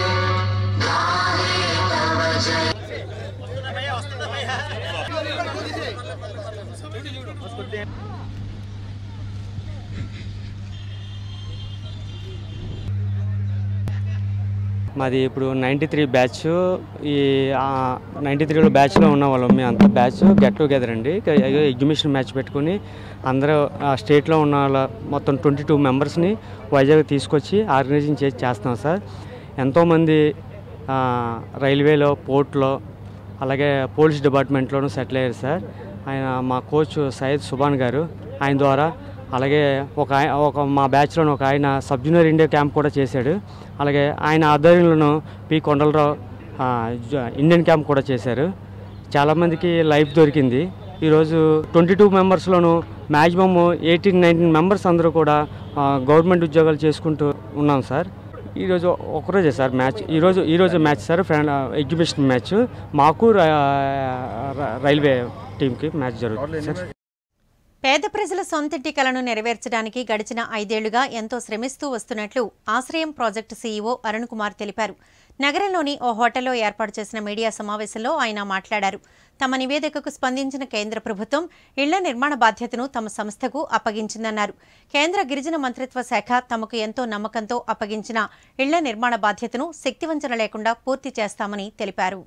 Speaker 8: మాది ఇప్పుడు నైంటీ త్రీ బ్యాచ్ ఈ నైంటీ త్రీలో బ్యాచ్లో ఉన్న వాళ్ళం మేము అంతా బ్యాచ్ గెట్ టుగెదర్ అండి ఇక ఏదో ఎగ్జిబిషన్ మ్యాచ్ పెట్టుకుని అందరూ ఆ స్టేట్లో ఉన్న వాళ్ళ మొత్తం ట్వంటీ టూ మెంబర్స్ని వైజాగ్ తీసుకొచ్చి ఆర్గనైజింగ్ చేసి చేస్తున్నాం సార్ ఎంతోమంది ఆ, రైల్వేలో పోర్ట్లో అలాగే పోలీస్ డిపార్ట్మెంట్లోనూ సెటిల్ అయ్యారు సార్ ఆయన మా కోచ్ సయ్యద్ సుబాన్ గారు ఆయన ద్వారా అలాగే ఒక ఆయ- ఒక మా బ్యాచ్లోని ఒక ఆయన సబ్ జూనియర్ ఇండియా క్యాంప్ కూడా చేశాడు అలాగే ఆయన ఆధ్వర్యంలోనూ పి కొండలరావు ఆ, జ- ఇండియన్ క్యాంప్ కూడా చేశారు చాలామందికి లైఫ్ దొరికింది ఈరోజు ట్వంటీ టూ మెంబర్స్లోను మ్యాక్సిమమ్ ఎయిటీన్ నైన్టీన్ మెంబర్స్ అందరూ కూడా ఆ, గవర్నమెంట్ ఉద్యోగాలు చేసుకుంటూ ఉన్నాం సార్ ఈరోజు ఒకరోజే సార్ మ్యాచ్ ఈరోజు ఈరోజు match sir friend exhibition match మాకు ర- ర- రైల్వే టీంకి మ్యాచ్ జరుగుతుంది సార్
Speaker 1: పేద ప్రజల సొంతింటి కలను నెరవేర్చడానికి గడిచిన ఐదేళ్లుగా ఎంతో శ్రమిస్తూ వస్తున్నట్లు ఆశ్రయం ప్రాజెక్టు సీఈఓ అరుణ్ కుమార్ తెలిపారు నగరంలోని ఓ హోటల్లో ఏర్పాటు చేసిన మీడియా సమావేశంలో ఆయన మాట్లాడారు తమ నివేదికకు స్పందించిన కేంద్ర ప్రభుత్వం ఇళ్ల నిర్మాణ బాధ్యతను తమ సంస్థకు అప్పగించిందన్నారు కేంద్ర గిరిజన మంత్రిత్వ శాఖ తమకు ఎంతో నమ్మకంతో అప్పగించిన ఇళ్ల నిర్మాణ బాధ్యతను శక్తివంచన లేకుండా పూర్తి చేస్తామని తెలిపారు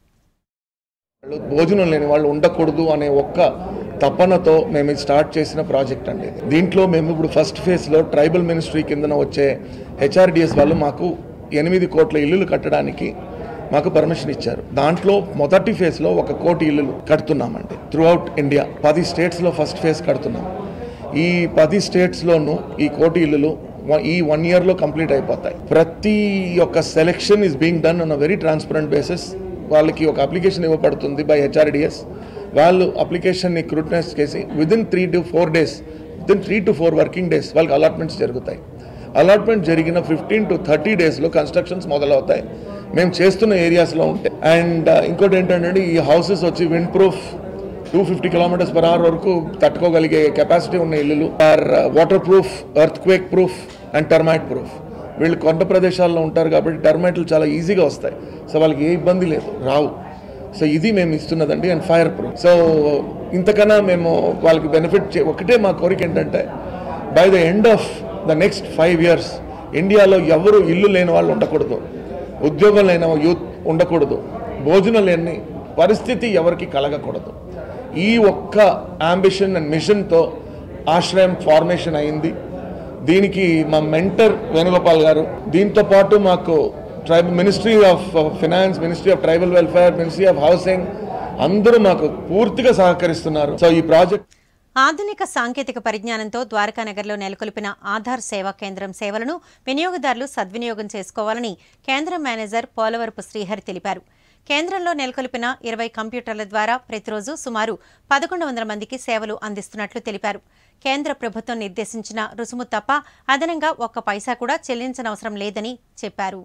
Speaker 13: వాళ్ళు భోజనం లేని వాళ్ళు ఉండకూడదు అనే ఒక్క తపనతో మేము ఇది స్టార్ట్ చేసిన ప్రాజెక్ట్ అండి ఇది. దీంట్లో మేము ఇప్పుడు ఫస్ట్ ఫేజ్లో ట్రైబల్ మినిస్ట్రీ కిందన వచ్చే హెచ్ఆర్డిఎస్ వాళ్ళు మాకు ఎనిమిది కోట్ల ఇల్లులు కట్టడానికి మాకు పర్మిషన్ ఇచ్చారు దాంట్లో మొదటి ఫేజ్లో ఒక కోటి ఇల్లులు కడుతున్నామండి త్రూ అవుట్ ఇండియా పది స్టేట్స్లో ఫస్ట్ ఫేజ్ కడుతున్నాం ఈ పది స్టేట్స్లోనూ ఈ కోటి ఇల్లులు వ- ఈ వన్ ఇయర్లో కంప్లీట్ అయిపోతాయి ప్రతి ఒక్క selection is being done on a very transparent basis వాళ్ళకి ఒక అప్లికేషన్ ఇవ్వబడుతుంది బై హెచ్ఆర్డిఎస్ వాళ్ళు అప్లికేషన్ని క్రూట్నెస్ చేసి within three to four days within three to four working days వాళ్ళకి అలాట్మెంట్స్ జరుగుతాయి అలాట్మెంట్ జరిగిన ఫిఫ్టీన్ టు థర్టీ డేస్లో కన్స్ట్రక్షన్స్ మొదలవుతాయి మేము చేస్తున్న ఏరియాస్లో ఉంటాయి అండ్ ఇంకోటి ఏంటంటే ఈ హౌసెస్ వచ్చి windproof two fifty kilometres per hour వరకు తట్టుకోగలిగే కెపాసిటీ ఉన్న ఇల్లులు or waterproof earthquake proof and termite proof వీళ్ళు కొండ ప్రదేశాల్లో ఉంటారు కాబట్టి టర్మైట్లు చాలా ఈజీగా వస్తాయి సో వాళ్ళకి ఏ ఇబ్బంది లేదు రావు సో ఇది మేము ఇస్తున్నదండి అండ్ ఫైర్ ప్రూఫ్ సో ఇంతకన్నా మేము వాళ్ళకి బెనిఫిట్ చే ఒకటే మా కోరిక ఏంటంటే by the end of the next five years ఇండియాలో ఎవరు ఇల్లు లేని వాళ్ళు ఉండకూడదు ఉద్యోగం లేని యూత్ ఉండకూడదు భోజనం లేని పరిస్థితి ఎవరికి కలగకూడదు ఈ ఒక్క అంబిషన్ అండ్ మిషన్తో ఆశ్రయం ఫార్మేషన్ అయింది దీనికి మా మెంటర్ వేణుగోపాల్ గారు దీంతో పాటు మాకు tribal ministry of finance ministry of tribal welfare ministry of housing అందరూ మాకు పూర్తిగా సహకరిస్తున్నారు సో ఈ ప్రాజెక్ట్
Speaker 1: ఆధునిక సాంకేతిక పరిజ్ఞానంతో ద్వారకానగర్లో నెలకొల్పిన ఆధార్ సేవా కేంద్రం సేవలను వినియోగదారులు సద్వినియోగం చేసుకోవాలని కేంద్రం మేనేజర్ పోలవరపు శ్రీహరి తెలిపారు కేంద్రంలో నెలకొల్పిన ఇరవై కంప్యూటర్ల ద్వారా ప్రతిరోజు సుమారు పదకొండు వందల మందికి సేవలు అందిస్తున్నట్లు తెలిపారు కేంద్ర ప్రభుత్వం నిర్దేశించిన రుసుము తప్ప అదనంగా ఒక్క పైసా కూడా చెల్లించనవసరం లేదని చెప్పారు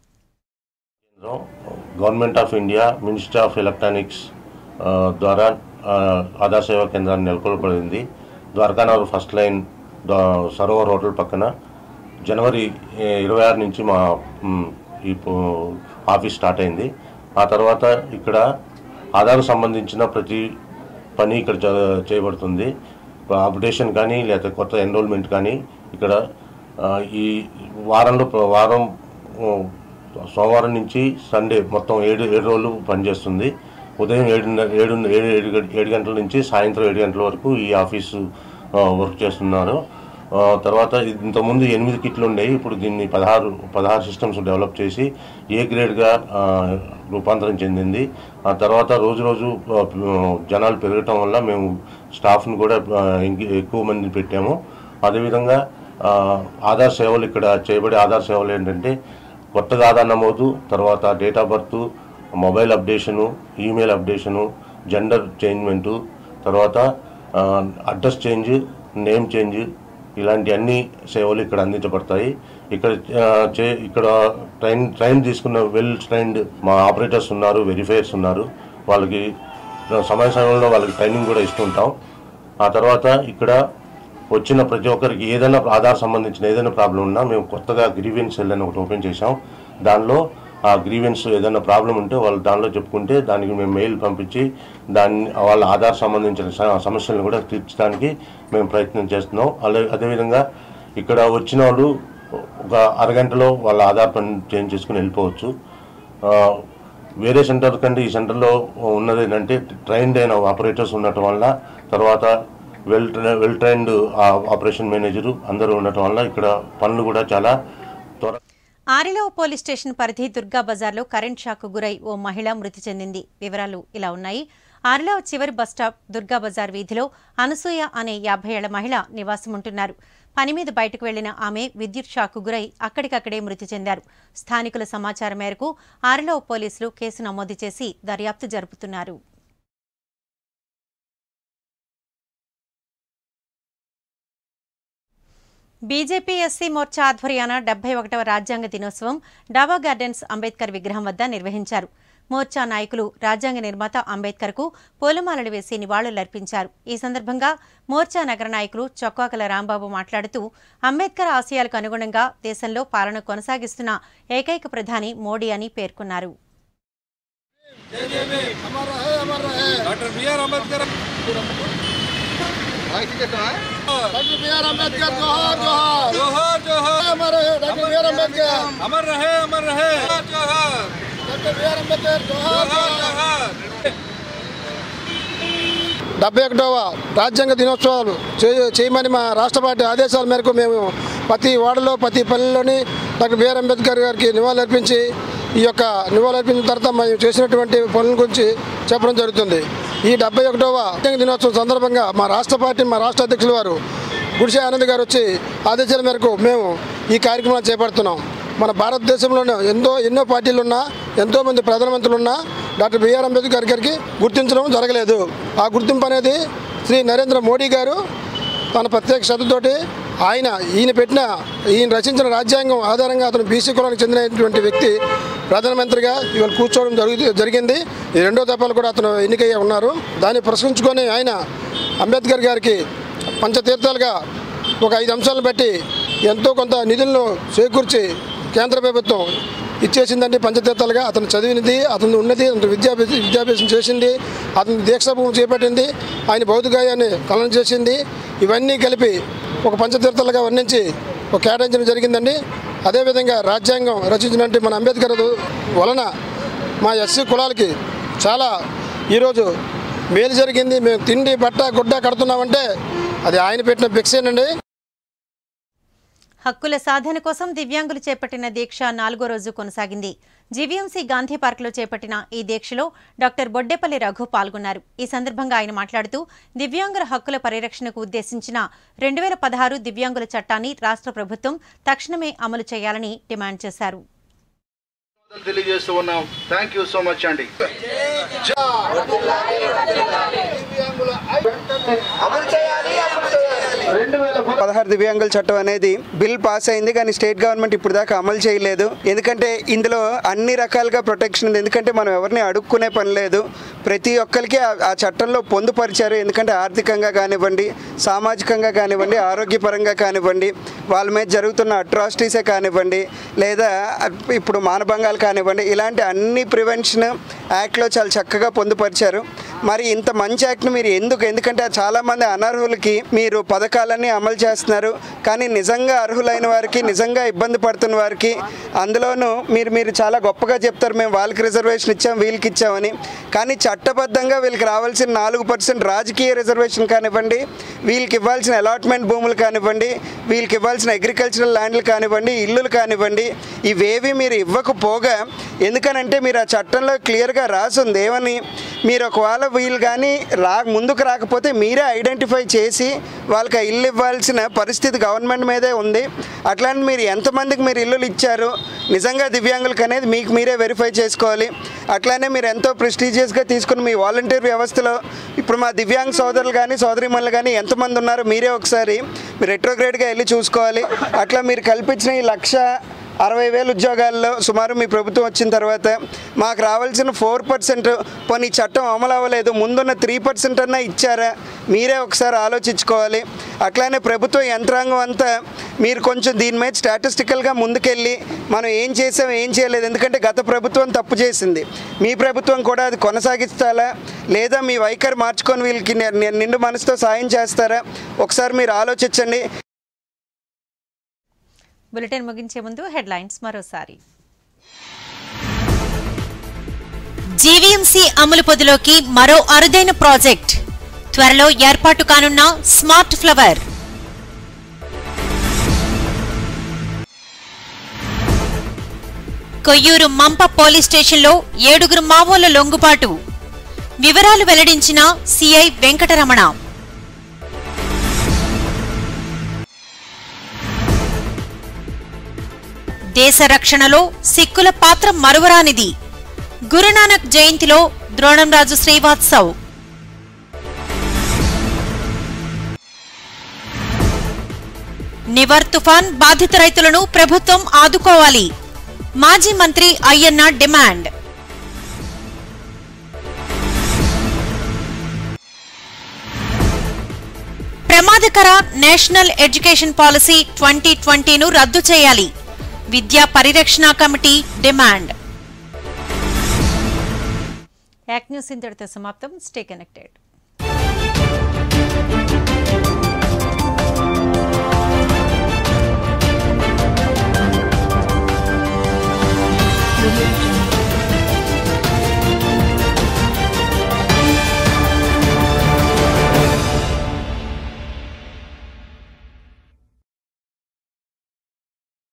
Speaker 14: government of India ministry of electronics ఆ, ద్వారా ఆ, ఆధార్ సేవా కేంద్రాన్ని నెలకొల్పబడింది ద్వారకానగర్ ఫస్ట్ లైన్ దా- సరోవర్ హోటల్ పక్కన జనవరి ఏ, ఇరవై ఆరు నుంచి మా మ్, ఈ పో- ఆఫీస్ స్టార్ట్ అయింది ఆ తర్వాత ఇక్కడ ఆధార్కు సంబంధించిన ప్రతి పని ఇక్కడ జ- చేయబడుతుంది అప్డేషన్ కానీ లేకపోతే కొత్త ఎన్రోల్మెంట్ కానీ ఇక్కడ ఆ, ఈ వారంలో ప్ర- వారం ఆ, సోమవారం నుంచి సండే మొత్తం ఏడు ఏడు రోజులు పనిచేస్తుంది ఉదయం ఏడు ఏడు ఏడు ఏడు గంట- ఏడు గంటల నుంచి సాయంత్రం ఏడు గంటల వరకు ఈ ఆఫీసు ఆ, వర్క్ చేస్తున్నారు ఆ, తర్వాత ఇంతకుముందు ఎనిమిది కిట్లు ఉండేవి ఇప్పుడు దీన్ని పదహారు పదహారు సిస్టమ్స్ డెవలప్ చేసి ఏ గ్రేడ్గా ఆ, రూపాంతరం చెందింది ఆ తర్వాత రోజు రోజు ఆ, జనాలు పెరగటం వల్ల మేము స్టాఫ్ని కూడా ఆ, ఇంక- ఎక్కువ మందిని పెట్టాము అదేవిధంగా ఆ, ఆధార్ సేవలు ఇక్కడ చేయబడే ఆధార్ సేవలు ఏంటంటే కొత్తగా ఆధార్ నమోదు తర్వాత date of birth mobile updation email updation gender changement తర్వాత ఆ, అడ్రస్ చేంజ్ నేమ్ చేంజ్ ఇలాంటి అన్ని సేవలు ఇక్కడ అందించబడతాయి ఇక్కడ ఆ, చే ఇక్కడ ట్రైన్ ట్రైన్ తీసుకున్న వెల్ ట్రైన్డ్ మా ఆపరేటర్స్ ఉన్నారు వెరిఫైయర్స్ ఉన్నారు వాళ్ళకి సమయ సమయంలో వాళ్ళకి ట్రైనింగ్ కూడా ఇస్తుంటాం ఆ తర్వాత ఇక్కడ వచ్చిన ప్రతి ఒక్కరికి ఏదైనా ఆధార్ సంబంధించిన ఏదైనా ప్రాబ్లం ఉన్నా మేము కొత్తగా గ్రీవెన్స్ సెల్ అని ఒకటి ఓపెన్ చేసాం దానిలో ఆ గ్రీవెన్స్ ఏదైనా ప్రాబ్లం ఉంటే వాళ్ళు దానిలో చెప్పుకుంటే దానికి మేము మెయిల్ పంపించి దాన్ని వాళ్ళ ఆధార్ సంబంధించిన స- సమస్యలను కూడా తీర్చడానికి మేము ప్రయత్నం చేస్తున్నాం అలా అదేవిధంగా ఇక్కడ వచ్చిన వాళ్ళు ఒక అరగంటలో వాళ్ళ ఆధార్ పని చేంజ్ చేసుకుని వెళ్ళిపోవచ్చు ఆ, వేరే సెంటర్ కంటే ఈ సెంటర్లో ఉన్నది ఏంటంటే ట్రైన్డ్ అయిన ఆపరేటర్స్ ఉండటం వల్ల తర్వాత వెల్ ట్రై- వెల్ ట్రైన్డ్ ఆపరేషన్ మేనేజరు అందరూ ఉండటం వల్ల ఇక్కడ పనులు కూడా చాలా త్వర
Speaker 1: ఆరిలో పోలీస్ స్టేషన్ పరిధి దుర్గా బజార్లో కరెంట్ షాక్ గురై ఓ మహిళ మృతి చెందింది వివరాలు ఇలా ఉన్నాయి ఆరిలో చివరి బస్టాప్ దుర్గా బజార్ వీధిలో అనసూయ అనే యాభై ఏళ్ల మహిళ నివాసం ఉంటున్నారు పని మీద బయటకు వెళ్లిన ఆమె విద్యుత్ షాక్ గురై అక్కడికక్కడే మృతి చెందారు స్థానికుల సమాచారం మేరకు ఆరిలో పోలీసులు కేసు నమోదు చేసి దర్యాప్తు జరుపుతున్నారు బీజేపీ ఎస్సీ మోర్చా ఆధ్వర్యాన డెబ్బై ఒకటవ రాజ్యాంగ దినోత్సవం డాబా గార్డెన్స్ అంబేద్కర్ విగ్రహం వద్ద నిర్వహించారు మోర్చా నాయకులు రాజ్యాంగ నిర్మాత అంబేద్కర్కు పూలమాలలు వేసి నివాళులర్పించారు ఈ సందర్భంగా మోర్చా నగర నాయకులు చొక్కాకల రాంబాబు మాట్లాడుతూ అంబేద్కర్ ఆశయాలకు అనుగుణంగా దేశంలో పాలన కొనసాగిస్తున్న ఏకైక ప్రధాని మోడీ అని పేర్కొన్నారు
Speaker 15: డాక్టర్ బిఆర్ అంబేద్కర్
Speaker 12: डॉक्टर बी आर अम्बेडकर जोहार जोहार
Speaker 15: जोहार जोहार
Speaker 12: अमर रहे डॉक्टर बी आर अम्बेडकर
Speaker 15: अमर रहे अमर रहे जोहार
Speaker 12: डॉक्टर बी आर अम्बेडकर जोहार
Speaker 15: जोहार
Speaker 7: డెబ్బై ఒకటవ రాజ్యాంగ దినోత్సవాలు చే- చేయమని మా రాష్ట్ర పార్టీ ఆదేశాల మేరకు మేము ప్రతి వార్డులో ప్రతి పల్లెలోని డాక్టర్ బిఆర్ అంబేద్కర్ గారికి నివాళులర్పించి ఈ యొక్క నివాళులర్పించిన తర్వాత మేము చేసినటువంటి పనుల గురించి చెప్పడం జరుగుతుంది ఈ డెబ్బై ఒకటవ రాజ్యాంగ దినోత్సవం సందర్భంగా మా రాష్ట్ర పార్టీ మా రాష్ట్ర అధ్యక్షుల వారు గుడిసె ఆనంద్ గారు వచ్చి ఆదేశాల మేరకు మేము ఈ కార్యక్రమాన్ని చేపడుతున్నాం మన భారతదేశంలోనే ఎంతో ఎన్నో పార్టీలు ఉన్నా ఎంతోమంది ప్రధానమంత్రులు ఉన్నా డాక్టర్ బిఆర్ అంబేద్కర్ గారికి గుర్తించడం జరగలేదు ఆ గుర్తింపు అనేది శ్రీ నరేంద్ర మోడీ గారు తన ప్రత్యేక శ్రద్ధతోటి ఆయన ఈయన పెట్టిన ఈయన రచించిన రాజ్యాంగం ఆధారంగా అతను బీసీ కులానికి చెందినటువంటి వ్యక్తి
Speaker 16: ప్రధానమంత్రిగా ఇవాళ కూర్చోవడం జరుగు జరిగింది ఈ రెండో దఫాలు కూడా అతను ఎన్నికయ్యి ఉన్నారు దాన్ని ప్రశ్నించుకొని ఆయన అంబేద్కర్ గారికి పంచతీర్థాలుగా ఒక ఐదు అంశాలను బట్టి ఎంతో కొంత నిధులను చేకూర్చి కేంద్ర ప్రభుత్వం ఇచ్చేసిందండి పంచతీర్థాలుగా అతను చదివినది అతను ఉన్నది అతను విద్యాభ్యాసం విద్యాభ్యాసం చేసింది అతను దీక్షాభూమి చేపట్టింది ఆయన భౌతికాయాన్ని కలనం చేసింది ఇవన్నీ కలిపి ఒక పంచతీర్థాలుగా వర్ణించి ఒక కేటాయించడం జరిగిందండి అదేవిధంగా రాజ్యాంగం రచించినట్టు మన అంబేద్కర్ వలన మా ఎస్సీ కులాలకి చాలా ఈరోజు మేలు జరిగింది మేము తిండి బట్ట గుడ్డ కడుతున్నామంటే అది ఆయన పెట్టిన భిక్షేనండి
Speaker 1: హక్కుల సాధన కోసం దివ్యాంగులు చేపట్టిన దీక్ష నాలుగో రోజు కొనసాగింది జీవీఎంసీ గాంధీ పార్కులో చేపట్టిన ఈ దీక్షలో డాక్టర్ బొడ్డేపల్లి రఘు పాల్గొన్నారు ఈ సందర్భంగా ఆయన మాట్లాడుతూ దివ్యాంగుల హక్కుల పరిరక్షణకు ఉద్దేశించిన రెండు వేల పదహారు దివ్యాంగుల చట్టాన్ని రాష్ట్ర ప్రభుత్వం తక్షణమే అమలు చేయాలని డిమాండ్ చేశారు
Speaker 17: తెలియజేస్తూ ఉన్నాం థ్యాంక్ యూ సో మచ్ అండి
Speaker 18: పదహారు దివ్యాంగుల చట్టం అనేది బిల్ పాస్ అయింది కానీ స్టేట్ గవర్నమెంట్ ఇప్పుడు దాకా అమలు చేయలేదు ఎందుకంటే ఇందులో అన్ని రకాలుగా ప్రొటెక్షన్ ఉంది ఎందుకంటే మనం ఎవరిని అడుక్కునే పని లేదు ప్రతి ఒక్కరికి ఆ- ఆ చట్టంలో పొందుపరిచారు ఎందుకంటే ఆర్థికంగా కానివ్వండి సామాజికంగా కానివ్వండి ఆరోగ్యపరంగా కానివ్వండి వాళ్ళ మీద జరుగుతున్న అట్రాసిటీసే కానివ్వండి లేదా ఇప్పుడు మానభంగాలు కానివ్వండి ఇలాంటి అన్ని ప్రివెన్షన్ యాక్ట్లో చాలా చక్కగా పొందుపరిచారు మరి ఇంత మంచి యాక్ట్ని మీరు ఎందుకు ఎందుకంటే చాలామంది అనర్హులకి మీరు పథకాలన్నీ అమలు చేస్తున్నారు కానీ నిజంగా అర్హులైన వారికి నిజంగా ఇబ్బంది పడుతున్న వారికి అందులోనూ మీరు మీరు చాలా గొప్పగా చెప్తారు మేము వాళ్ళకి రిజర్వేషన్ ఇచ్చాం వీళ్ళకి ఇచ్చామని కానీ చట్టబద్ధంగా వీళ్ళకి రావాల్సిన నాలుగు పర్సెంట్ రాజకీయ రిజర్వేషన్ కానివ్వండి వీళ్ళకి ఇవ్వాల్సిన అలాట్మెంట్ భూములు కానివ్వండి వీళ్ళకి ఇవ్వాల్సిన అగ్రికల్చరల్ ల్యాండ్లు కానివ్వండి ఇల్లులు కానివ్వండి ఇవేవి మీరు ఇవ్వకపోగా ఎందుకనంటే మీరు ఆ చట్టంలో క్లియర్గా రాసుంది ఏమని మీరు ఒకవేళ వీళ్ళు కానీ రా ముందుకు రాకపోతే మీరే ఐడెంటిఫై చేసి వాళ్ళకి ఆ ఇల్లు ఇవ్వాల్సిన పరిస్థితి గవర్నమెంట్ మీదే ఉంది అట్లాంటి మీరు ఎంతమందికి మీరు ఇల్లులు ఇచ్చారు నిజంగా దివ్యాంగులకు అనేది మీకు మీరే వెరిఫై చేసుకోవాలి అట్లానే మీరు ఎంతో ప్రెస్టీజియస్గా తీసుకుని మీ వాలంటీర్ వ్యవస్థలో ఇప్పుడు మా దివ్యాంగ సోదరులు కానీ సోదరిమణులు కానీ ఎంతమంది ఉన్నారో మీరే ఒకసారి మీరు రెట్రోగ్రేడ్గా వెళ్ళి చూసుకోవాలి అట్లా మీరు కల్పించిన ఈ లక్ష అరవై వేల ఉద్యోగాల్లో సుమారు మీ ప్రభుత్వం వచ్చిన తర్వాత మాకు రావాల్సిన ఫోర్ పర్సెంట్ పోనీ ఈ చట్టం అమలు అవ్వలేదు ముందున్న త్రీ పర్సెంట్ అన్నా ఇచ్చారా మీరే ఒకసారి ఆలోచించుకోవాలి అట్లానే ప్రభుత్వ యంత్రాంగం అంతా మీరు కొంచెం దీని మీద స్టాటిస్టికల్గా ముందుకెళ్ళి మనం ఏం చేసాం ఏం చేయలేదు ఎందుకంటే గత ప్రభుత్వం తప్పు చేసింది మీ ప్రభుత్వం కూడా అది కొనసాగిస్తారా లేదా మీ వైఖరి మార్చుకొని వీళ్ళకి ని- ని- నిండు మనసుతో సాయం చేస్తారా ఒకసారి మీరు ఆలోచించండి
Speaker 1: బులెటిన్ ముగించే ముందు హెడ్లైన్స్ మరోసారి జీవీఎంసీ అమలు పొదిలోకి మరో అరుదైన ప్రాజెక్ట్ త్వరలో ఏర్పాటు కానున్న smart flower Koyyuru Mampa police స్టేషన్లో ఏడుగురు మావోల లొంగుబాటు వివరాలు వెల్లడించిన సిఐ వెంకటరమణ దేశ రక్షణలో సిక్కుల పాత్ర మరువరానిది గురునానక్ జయంతిలో ద్రోణంరాజు శ్రీవాత్సవ్ నివర్ తుఫాన్ బాధిత రైతులను ప్రభుత్వం ఆదుకోవాలి మాజీ మంత్రి అయ్యన్న డిమాండ్ ప్రమాదకర నేషనల్ ఎడ్యుకేషన్ పాలసీ ట్వంటీ ట్వంటీను రద్దు చేయాలి విద్యా పరిరక్షణ కమిటీ డిమాండ్ యాక్ న్యూస్ ఇంతటితో సమాప్తం స్టే కనెక్టెడ్
Speaker 12: Thank you.